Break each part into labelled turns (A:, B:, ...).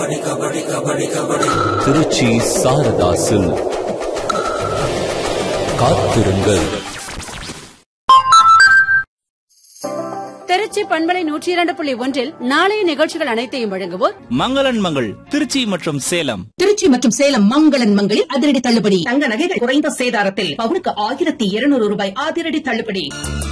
A: Trichy Saradha silk காத்திருங்கள்
B: திருச்சி பண்பலை நூற்றி இரண்டு புள்ளி ஒன்றில் நாளைய நிகழ்ச்சிகள் அனைத்தையும் வழங்குவோர்
C: மங்களன் மங்கள் திருச்சி மற்றும் சேலம்
D: திருச்சி மற்றும் சேலம் மங்களன் மங்களில் அதிரடி தள்ளுபடி தங்க நகைகள் குறைந்த சேதாரத்தில் பவுனுக்கு ஆயிரத்தி இருநூறு ரூபாய் அதிரடி தள்ளுபடி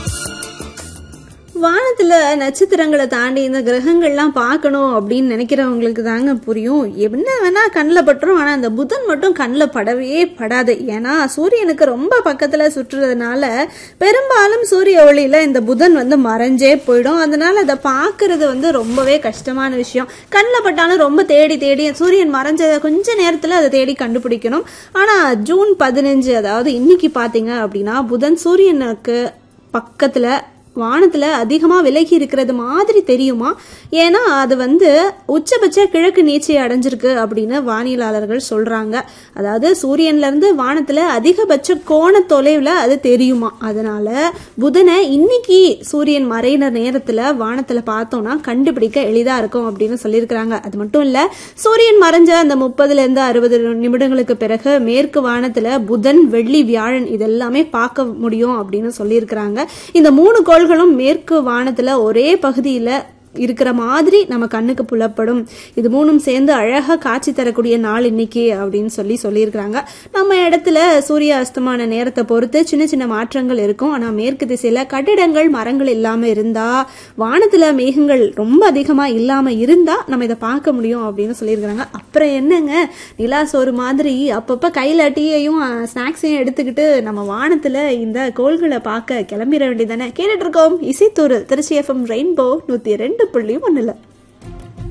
E: வானத்துல நட்சத்திரங்களை தாண்டி இந்த கிரகங்கள்லாம் பார்க்கணும் அப்படின்னு நினைக்கிறவங்களுக்கு தாங்க புரியும் என்ன வேணா கண்ணில் பட்டுரும் ஆனால் அந்த புதன் மட்டும் கண்ணில் படவே படாது ஏன்னா சூரியனுக்கு ரொம்ப பக்கத்தில் சுற்றுறதுனால பெரும்பாலும் சூரிய ஒளியில இந்த புதன் வந்து மறைஞ்சே போயிடும் அதனால அதை பார்க்கறது வந்து ரொம்பவே கஷ்டமான விஷயம் கண்ணில் பட்டாலும் ரொம்ப தேடி தேடி சூரியன் மறைஞ்ச கொஞ்ச நேரத்தில் அதை தேடி கண்டுபிடிக்கணும் ஆனால் ஜூன் பதினஞ்சு அதாவது இன்னைக்கு பார்த்தீங்க அப்படின்னா புதன் சூரியனுக்கு பக்கத்தில் வானத்தில் அதிகமாக விலகி இருக்கிறது மாதிரி தெரியுமா ஏன்னா அது வந்து உச்சபட்ச கிழக்கு நீச்சை அடைஞ்சிருக்கு அப்படின்னு வானியலாளர்கள் சொல்கிறாங்க அதாவது சூரியன்லேருந்து வானத்தில் அதிகபட்ச கோண தொலைவில் அது தெரியுமா அதனால புதனை இன்னைக்கு சூரியன் மறையிற நேரத்தில் வானத்தில் பார்த்தோம்னா கண்டுபிடிக்க எளிதாக இருக்கும் அப்படின்னு சொல்லியிருக்கிறாங்க அது மட்டும் இல்லை சூரியன் மறைஞ்ச அந்த முப்பதுலேருந்து அறுபது நிமிடங்களுக்கு பிறகு மேற்கு வானத்தில் புதன் வெள்ளி வியாழன் இதெல்லாமே பார்க்க முடியும் அப்படின்னு சொல்லியிருக்கிறாங்க இந்த மூணு கோள்களும் மேற்கு வானத்தில் ஒரே பகுதியில் இருக்கிற மாதிரி நம்ம கண்ணுக்கு புலப்படும் இது மூணும் சேர்ந்து அழகாக காட்சி தரக்கூடிய நாள் இன்னைக்கு அப்படின்னு சொல்லி சொல்லியிருக்கிறாங்க நம்ம இடத்துல சூரிய அஸ்தமான நேரத்தை பொறுத்து சின்ன சின்ன மாற்றங்கள் இருக்கும் ஆனால் மேற்கு திசையில் கட்டிடங்கள் மரங்கள் இல்லாமல் இருந்தால் வானத்தில் மேகங்கள் ரொம்ப அதிகமாக இல்லாமல் இருந்தால் நம்ம இதை பார்க்க முடியும் அப்படின்னு சொல்லியிருக்கிறாங்க அப்புறம் என்னங்க நிலா சோறு மாதிரி அப்பப்போ கையில் டீயையும் ஸ்நாக்ஸையும் எடுத்துக்கிட்டு நம்ம வானத்தில் இந்த கோள்களை பார்க்க கிளம்பிட வேண்டியதானே கேட்டுட்டு இருக்கோம் இசைத்தூர் திருச்சி எஃப்எம் ரெயின்போ நூற்றி ரெண்டு புள்ளி ஒன்றில்